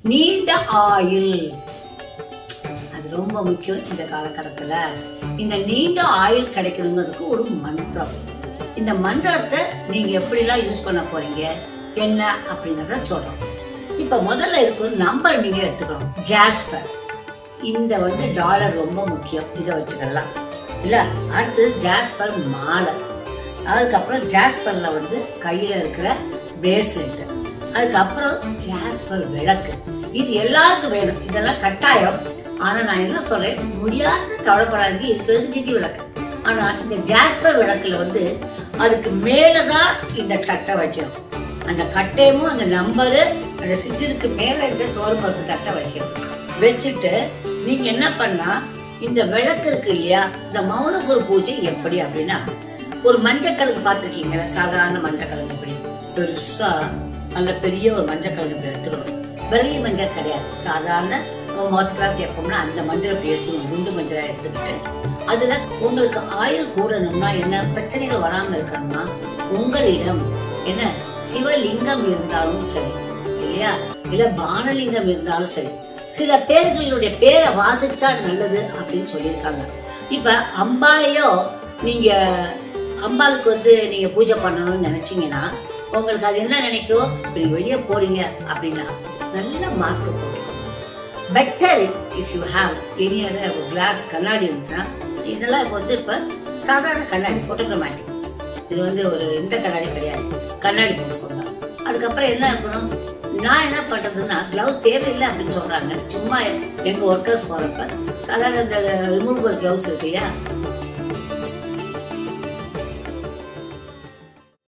நீண்ட ஆயுள் அது ரொம்ப முக்கியம் இந்த காலகட்டத்துல இந்த நீண்ட ஆயுள் கிடைக்கணுங்கிறதுக்கு ஒரு மந்திரம் இந்த மந்திரத்தை நீங்க எப்படிலாம் யூஸ் பண்ண போறீங்க என்ன அப்படிங்கறத சொல்றோம் இப்ப முதல்ல இருக்கிற நம்பர் நீங்க எடுத்துக்கணும் ஜாஸ்பர் இந்த வந்து டாலர் ரொம்ப முக்கியம் இதை வச்சுக்கலாம் இல்ல அடுத்து ஜாஸ்பர் மாலை அதுக்கப்புறம் ஜாஸ்பர்ல வந்து கையில இருக்கிற பிரேஸ்லெட் அதுக்கப்புறம் ஜாஸ்பர் விளக்கு இது எல்லாருக்கும் வேணும் இதெல்லாம் கட்டாயம் ஆனா நான் என்ன சொல்றேன் முடியாத கவலைப்படாதீங்க இருக்கிறது சிட்டி விளக்கு ஆனா இந்த ஜாஸ்பர் விளக்குல வந்து அதுக்கு மேலதான் இந்த கட்டை வைக்கணும் அந்த கட்டையும் அந்த நம்பரு அந்த சிச்சனுக்கு மேல இந்த தோரம்பருப்பு கட்டை வைக்கணும் வச்சுட்டு நீங்க என்ன பண்ணா இந்த விளக்கு இருக்கு இல்லையா இந்த மௌனகுரு பூஜை எப்படி அப்படின்னா ஒரு மஞ்சள் கலர் பார்த்துருக்கீங்க சாதாரண மஞ்சள் கலர் இப்படி பெருசா நல்ல பெரிய ஒரு மஞ்சள் கலர் இப்படி எடுத்துக்கணும் வெள்ளி மஞ்சள் கிடையாது சாதாரண நம்ம முகத்துக்காக கேட்போம்னா அந்த மஞ்சள் இப்படி எடுத்துக்கணும் குண்டு மஞ்சளா எடுத்துக்கிட்டு அதுல உங்களுக்கு ஆயுள் கூடணும்னா என்ன பிரச்சனைகள் வராம இருக்கணும்னா உங்களிடம் என்ன சிவலிங்கம் இருந்தாலும் சரி இல்லையா இல்ல பானலிங்கம் இருந்தாலும் சரி சில பேர்களுடைய பேரை வாசிச்சா நல்லது அப்படின்னு சொல்லியிருக்காங்க இப்ப அம்பாளையோ நீங்க அம்பாளுக்கு வந்து நீங்க பூஜை பண்ணணும்னு நினைச்சீங்கன்னா உங்களுக்கு அது என்ன நினைக்கும் இப்ப நீங்க வெளியே போறீங்க அப்படின்னா நல்ல மாஸ்க் போட்டுக்கணும் better if you have any other glass கண்ணாடி இருந்துச்சுன்னா இதெல்லாம் இப்போ வந்து இப்போ சாதாரண கண்ணாடி போட்டோகிராமேட்டிக் இது வந்து ஒரு இந்த கண்ணாடி கிடையாது கண்ணாடி போட்டுக்கோங்க அதுக்கப்புறம் என்ன இருக்கணும் நான் என்ன பண்றதுன்னா கிளவுஸ் தேவையில்லை அப்படின்னு சொல்றாங்க சும்மா எங்க ஒர்க்கர்ஸ் போறப்ப சாதாரண இந்த ரிமூவபிள் கிளவுஸ் இருக்கு இல்லையா